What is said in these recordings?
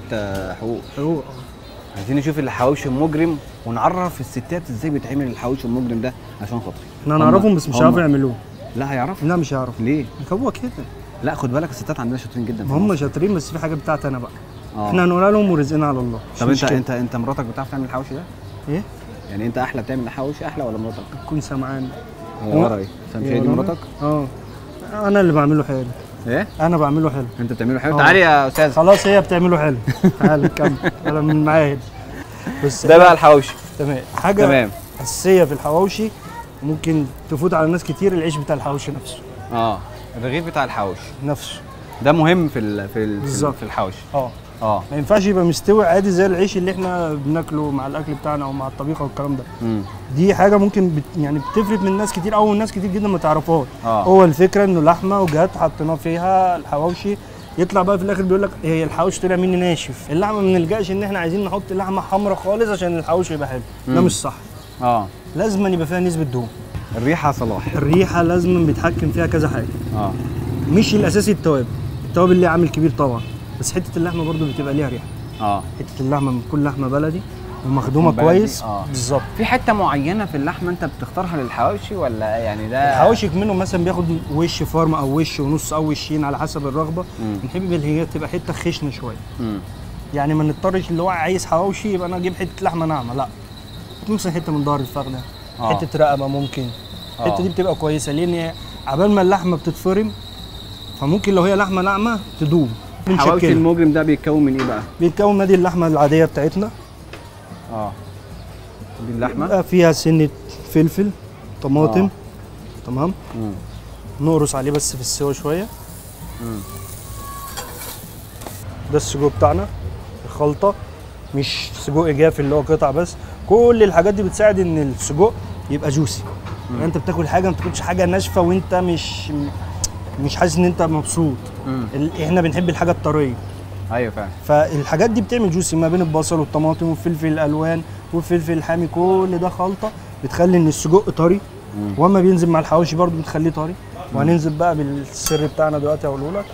آه، حقوق حقوق عايزين نشوف الحواوشي المجرم ونعرف الستات ازاي بيتعمل الحواوشي المجرم ده عشان خاطري احنا هم- نعرفهم بس مش هم- هيعرفوا يعملوه لا هيعرف لا مش هيعرف ليه هو كده لا خد بالك الستات عندنا شاطرين جدا في ما هم مصر. شاطرين بس في حاجه بتاعتي انا بقى آه. احنا هنقولها لهم ورزقنا على الله مش طب انت مشكلة. انت انت مراتك بتعرف تعمل الحواوشي ده ايه يعني انت احلى بتعمل الحواوشي احلى ولا مراتك تكون سمعان هي ورا ايه فاهم هي دي مراتك اه انا اللي بعمله حلو ايه انا بعمله حلو انت بتعمله حلو آه. تعالي يا استاذ خلاص هي بتعمله حلو تعال نكمل انا من معايا بس ده بقى الحواوشي تمام حاجه تمام اساسيه في الحواوشي ممكن تفوت على ناس كتير العيش بتاع الحواوشي نفسه اه الرغيف بتاع الحواوشي نفسه ده مهم في ال في ال بالظبط. في الحواوشي اه اه ما ينفعش يبقى مستوي عادي زي العيش اللي احنا بناكله مع الاكل بتاعنا او مع الطبيخه والكلام ده امم دي حاجه ممكن بت يعني بتفرق من ناس كتير او ناس كتير جدا ما تعرفهاش اه هو الفكره انه لحمه وجات حطيناه فيها الحواوشي يطلع بقى في الاخر بيقول لك هي الحواوشي طلع مني ناشف اللحمه ما بنلجاش ان احنا عايزين نحط لحمه حمراء خالص عشان الحواوشي يبقى حلو ده مم. مش صح اه لازم يبقى فيها نسبه دهون الريحه صلاح الريحه لازم بيتحكم فيها كذا حاجه اه مش الاساسي التوابل التوابل ليها عامل كبير طبعا بس حته اللحمه برضو بتبقى ليها ريحه اه حته اللحمه من كل لحمه بلدي ومخدومه بلدي، كويس آه. بالظبط في حته معينه في اللحمه انت بتختارها للحواوشي ولا يعني ده الحواوشي منه مثلا بياخد وش فارم او وش ونص او وشين على حسب الرغبه مم. بنحب اللي هي تبقى حته خشنه شويه مم. يعني ما نضطرش اللي هو عايز حواوشي يبقى انا اجيب حته لحمه ناعمه لا مثلا حته من ظهر الفخده آه. حته رقبه ممكن آه. الحته دي بتبقى كويسه لان عبال ما اللحمه بتتفرم فممكن لو هي لحمه ناعمه تدوب الحواوشي بنشكلها المجرم ده بيتكون من ايه بقى بيتكون من دي اللحمه العاديه بتاعتنا اه دي اللحمه بقى فيها سنه فلفل طماطم آه. تمام مم. نقرص عليه بس في السوا شويه مم. ده السجق بتاعنا الخلطه مش سجق جاف اللي هو قطع بس كل الحاجات دي بتساعد ان السجق يبقى جوسي يعني انت بتاكل حاجه ما بتاكلش حاجه ناشفه وانت مش مش حاسس ان انت مبسوط مم. ال- احنا بنحب الحاجه الطريه ايوه فعلا فالحاجات دي بتعمل جوسي ما بين البصل والطماطم والفلفل الالوان والفلفل الحامي كل ده خلطه بتخلي ان السجق طري مم. واما بينزل مع الحواوشي برضو بتخليه طري وهننزل بقى بالسر بتاعنا دلوقتي هقوله لك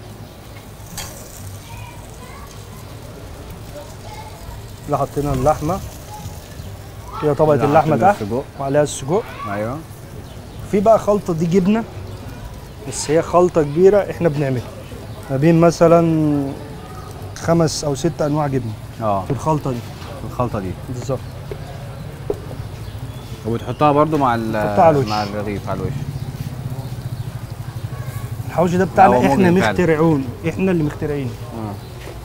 لا حطينا اللحمه هي طبقه لا، اللحمه حطينا تحت السجق. وعليها السجق ايوه في بقى خلطه دي جبنه بس هي خلطه كبيره احنا بنعملها ما بين مثلا خمس او ست انواع جبنه اه في الخلطه دي الخلطه دي بالظبط وبتحطها برضو مع ال تحطها على الوش. مع الرغيف على الوش الحواوشي ده هو بتاعنا احنا مجرم فعلا. مخترعون احنا اللي مخترعينه آه.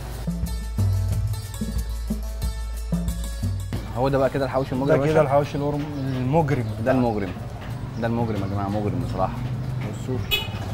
هو ده بقى كده الحواوشي المجرم ده يا كده باشا؟ الحواوشي الورم- المجرم ده المجرم ده المجرم يا جماعه مجرم بصراحه بصوا